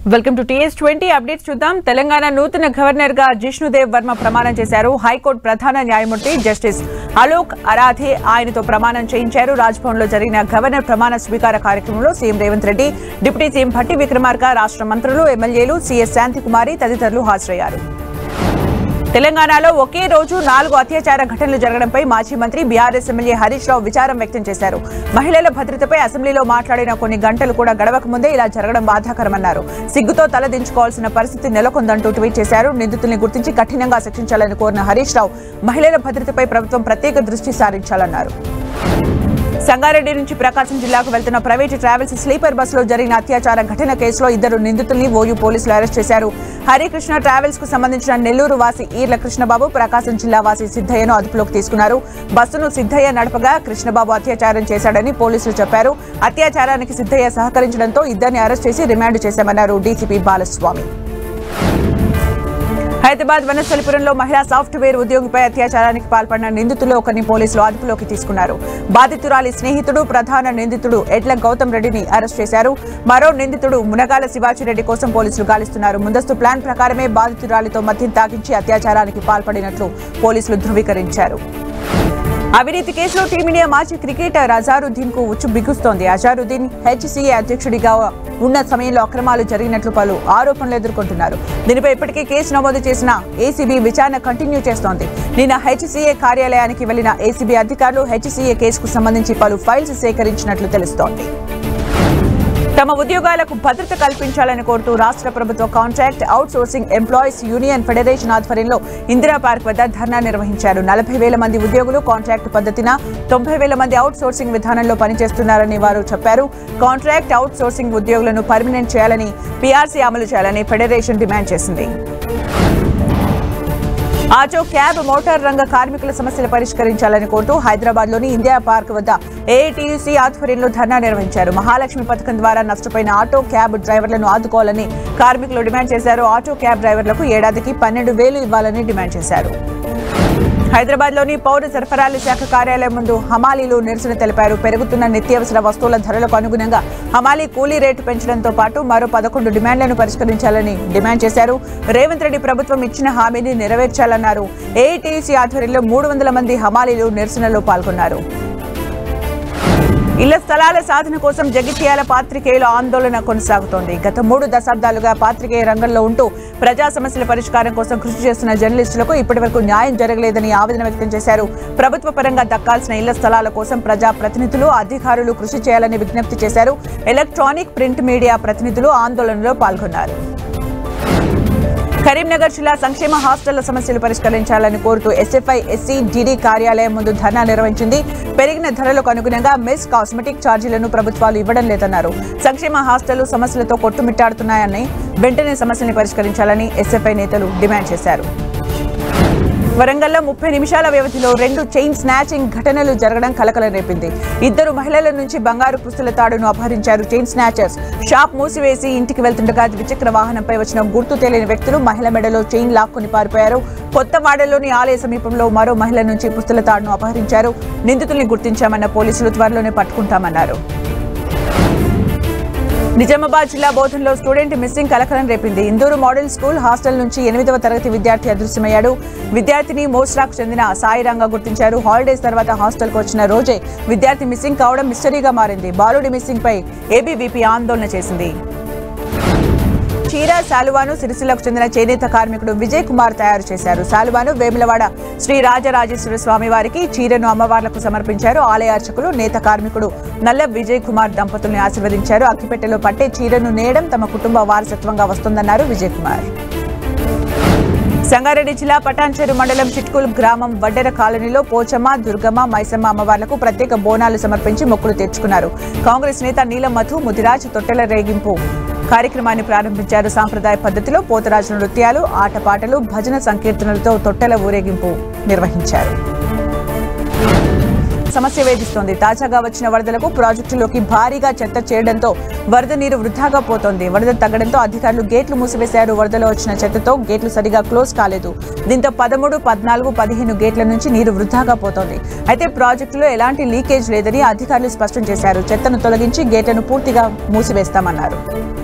welcome to TS twenty updates చూద్దాం తెలంగాణ నూతన governor గా జిష్ణుదేవ్ వర్మ ప్రమాణం చేశారు హైకోర్టు ప్రధాన న్యాయమూర్తి జస్టిస్ అలోక్ అరాధే ఆయనతో ప్రమాణం చేయించారు రాజ్భవన్ లో జరిగిన గవర్నర్ ప్రమాణ స్వీకార కార్యక్రమంలో CM Revanth Reddy deputy CM Bhatti Vikramarka రాష్ట్ర మంత్రులు ఎమ్మెల్యేలు సీఎస్ శాంతికుమారి తదితరులు హాజరయ్యారు తెలంగాణలో ఒకే రోజు నాలుగు అత్యాచార ఘటనలు జరగడంపై మాజీ మంత్రి బీఆర్ఎస్ ఎమ్మెల్యే హరీష్ రావు విచారం వ్యక్తం చేశారు మహిళల భద్రతపై అసెంబ్లీలో మాట్లాడిన కొన్ని గంటలు కూడా గడవక ముందే ఇలా జరగడం బాధాకరమన్నారు సిగ్గుతో తలదించుకోవాల్సిన పరిస్థితి నెలకొందంటూ ట్వీట్ చేశారు నిందితుల్ని గుర్తించి కఠినంగా శిక్షించాలని కోరిన హరీష్ రావు మహిళల భద్రతపై ప్రభుత్వం ప్రత్యేక దృష్టి సారించాలన్నారు సంగారెడ్డి నుంచి ప్రకాశం జిల్లాకు వెళ్తున్న ప్రైవేటు ట్రావెల్స్ స్లీపర్ బస్సులో జరిగిన అత్యాచార ఘటన కేసులో ఇద్దరు నిందితుల్ని ఓయూ పోలీసులు అరెస్ట్ చేశారు హరికృష్ణ ట్రావెల్స్ కు సంబంధించిన నెల్లూరు వాసి ఈర్ల కృష్ణబాబు ప్రకాశం జిల్లా వాసి సిద్ధయ్యను అదుపులోకి తీసుకున్నారు బస్సును సిద్ధయ్య నడపగా కృష్ణబాబు అత్యాచారం చేశాడని పోలీసులు చెప్పారు అత్యాచారానికి సిద్ధయ్య సహకరించడంతో ఇద్దరిని అరెస్ట్ చేసి రిమాండ్ చేశామన్నారు డీసీపీ బాలస్వామి హైదరాబాద్ వనస్థలిపురంలో మహిళా సాఫ్ట్వేర్ ఉద్యోగిపై అత్యాచారానికి పాల్పడిన నిందితులు ఒకరిని పోలీసులు అదుపులోకి తీసుకున్నారు బాధితురాలి స్నేహితుడు ప్రధాన నిందితుడు ఎడ్ల గౌతమ్ రెడ్డిని అరెస్ట్ చేశారు మరో నిందితుడు మునగాల శివాజీరెడ్డి కోసం పోలీసులు గాలిస్తున్నారు ముందస్తు ప్లాన్ ప్రకారమే బాధితురాలితో మద్యం తాగించి అత్యాచారానికి పాల్పడినట్లు పోలీసులు ధృవీకరించారు అవినీతి కేసులో టీమిండియా మాజీ క్రికెటర్ అజారుద్దీన్ కు ఉచ్చు బిగుస్తోంది అజారుద్దీన్ హెచ్సీఏ అధ్యక్షుడిగా ఉన్న సమయంలో అక్రమాలు జరిగినట్లు పలు ఆరోపణలు ఎదుర్కొంటున్నారు దీనిపై ఇప్పటికే కేసు నమోదు చేసిన ఏసీబీ విచారణ కంటిన్యూ చేస్తోంది నిన్న హెచ్సీఏ కార్యాలయానికి వెళ్లిన ఏసీబీ అధికారులు హెచ్సీఏ కేసుకు సంబంధించి పలు ఫైల్స్ సేకరించినట్లు తెలుస్తోంది తమ ఉద్యోగాలకు భద్రత కల్పించాలని కోరుతూ రాష్ట్ర ప్రభుత్వ contract outsourcing employees union federation ఆధ్వర్యంలో ఇందిరా పార్క్ వద్ద ధర్నా నిర్వహించారు నలభై వేల మంది ఉద్యోగులు కాంట్రాక్ట్ పద్ధతిన తొంభై వేల మంది అవుట్ సోర్సింగ్ విధానంలో పనిచేస్తున్నారని వారు చెప్పారు కాంట్రాక్ట్ అవుట్ సోర్సింగ్ ఉద్యోగులను పర్మనెంట్ చేయాలని పీఆర్సీ అమలు చేయాలని ఫెడరేషన్ డిమాండ్ చేసింది ఆటో క్యాబ్ మోటార్ రంగ కార్మికుల సమస్యలు పరిష్కరించాలని కోరుతూ హైదరాబాద్ లోని ఇండియా పార్క్ వద్ద ఏఐటీయూసీ ఆధ్వర్యంలో ధర్నా నిర్వహించారు మహాలక్ష్మి పథకం ద్వారా నష్టపోయిన ఆటో క్యాబ్ డ్రైవర్లను ఆదుకోవాలని కార్మికులు డిమాండ్ చేశారు ఆటో క్యాబ్ డ్రైవర్లకు ఏడాదికి పన్నెండు వేలు ఇవ్వాలని డిమాండ్ చేశారు హైదరాబాద్ లోని పౌర సరఫరాల శాఖ కార్యాలయం ముందు హమాలీలు నిరసన తెలిపారు పెరుగుతున్న నిత్యావసర వస్తువుల ధరలకు అనుగుణంగా హమాలీ కూలీ రేటు పెంచడంతో పాటు మరో పదకొండు డిమాండ్లను పరిష్కరించాలని డిమాండ్ చేశారు రేవంత్ రెడ్డి ప్రభుత్వం ఇచ్చిన హామీని నెరవేర్చాలన్నారు ఏఐటీసీ ఆధ్వర్యంలో మూడు వందల మంది హమాలీలు నిరసనలో పాల్గొన్నారు ఇళ్ల స్థలాల సాధన కోసం జగిత్యాల పాత్రికేయుల ఆందోళన కొనసాగుతోంది గత మూడు దశాబ్దాలుగా పాత్రికేయ రంగంలో ఉంటూ ప్రజా సమస్యల పరిష్కారం కోసం కృషి చేస్తున్న జర్నలిస్టులకు ఇప్పటివరకు న్యాయం జరగలేదని ఆవేదన వ్యక్తం చేశారు ప్రభుత్వ పరంగా దక్కాల్సిన ఇళ్ల స్థలాల కోసం ప్రజా ప్రతినిధులు అధికారులు కృషి చేయాలని విజ్ఞప్తి చేశారు ఎలక్ట్రానిక్ ప్రింట్ మీడియా ప్రతినిధులు ఆందోళనలో పాల్గొన్నారు కరీంనగర్ జిల్లా సంక్షేమ హాస్టళ్ల సమస్యలు పరిష్కరించాలని కోరుతూ ఎస్ఎఫ్ఐ ఎస్సీ డీడీ కార్యాలయం ముందు ధర్నా నిర్వహించింది పెరిగిన ధరలకు అనుగుణంగా మెస్ కాస్మెటిక్ ఛార్జీలను ప్రభుత్వాలు ఇవ్వడం లేదన్నారు సంక్షేమ హాస్టళ్లు సమస్యలతో కొట్టుమిట్టాడుతున్నాయని వెంటనే సమస్యల్ని పరిష్కరించాలని ఎస్ఎఫ్ఐ నేతలు డిమాండ్ చేశారు వరంగల్లో ముప్పై నిమిషాల వ్యవధిలో రెండు చైన్ స్నాచింగ్ ఘటనలు జరగడం కలకలం రేపింది ఇద్దరు మహిళల నుంచి బంగారు పుస్తుల తాడును అపహరించారు చైన్ స్నాచర్స్ షాప్ మూసివేసి ఇంటికి వెళ్తుండగా ద్విచక్ర వాహనంపై వచ్చిన గుర్తు తెలియని వ్యక్తులు మహిళ మెడలో చైన్ లాక్కుని పారిపోయారు కొత్తవాడలోని ఆలయ సమీపంలో మరో మహిళ నుంచి పుస్తుల తాడును అపహరించారు నిందితుల్ని గుర్తించామన్న పోలీసులు త్వరలోనే పట్టుకుంటామన్నారు నిజామాబాద్ జిల్లా బోధన్లో స్టూడెంట్ మిస్సింగ్ కలకలం రేపింది ఇందూరు మోడల్ స్కూల్ హాస్టల్ నుంచి ఎనిమిదవ తరగతి విద్యార్థి అదృశ్యమయ్యాడు విద్యార్థిని మోస్రాకు చెందిన సాయిరంగా గుర్తించారు హాలిడేస్ తర్వాత హాస్టల్కు వచ్చిన రోజే విద్యార్థి మిస్సింగ్ కావడం మిస్టరీగా మారింది బాలుడి మిస్సింగ్ పై ఏబీవీపీ ఆందోళన చేసింది చీర శాలువాను సిరిసిల్లకు చెందిన చేనేత కార్మికుడు విజయ్ కుమార్ తయారు చేశారు శాలువాను వేములవాడ శ్రీ రాజరాజేశ్వర స్వామి వారికి చీరను అమ్మవార్లకు సమర్పించారు ఆలయ అర్చకులు నేత కార్మికుడు నల్ల విజయ్ కుమార్ దంపతుల్ని ఆశీర్వదించారు అక్కిపెట్టెలో పట్టే చీరను నేయడం తమ కుటుంబ వారసత్వంగా వస్తుందన్నారు విజయ్ కుమార్ సంగారెడ్డి జిల్లా పటాన్చెరు మండలం చిట్కుల్ గ్రామం వడ్డెర కాలనీలో పోచమ్మ దుర్గమ్మ మైసమ్మ అమ్మవార్లకు ప్రత్యేక బోనాలు సమర్పించి మొక్కులు తెచ్చుకున్నారు కాంగ్రెస్ నేత నీలం మధు ముదిరాజ్ తొట్టెల రేగింపు కార్యక్రమాన్ని ప్రారంభించారు సాంప్రదాయ పద్ధతిలో పోతరాజు నృత్యాలు ఆటపాటలు భజన సంకీర్తనలతో తొట్టెల ఊరేగింపు నిర్వహించారు సమస్య వేధిస్తోంది తాజాగా వచ్చిన వరదలకు ప్రాజెక్టులోకి భారీగా చెత్త చేయడంతో వరద నీరు వృధాగా పోతోంది వరద తగ్గడంతో అధికారులు గేట్లు మూసివేశారు వరదలో వచ్చిన చెత్తతో గేట్లు సరిగా క్లోజ్ కాలేదు దీంతో పదమూడు పద్నాలుగు పదిహేను గేట్ల నుంచి నీరు వృధాగా పోతోంది అయితే ప్రాజెక్టులో ఎలాంటి లీకేజ్ లేదని అధికారులు స్పష్టం చేశారు చెత్తను తొలగించి గేట్లను పూర్తిగా మూసివేస్తామన్నారు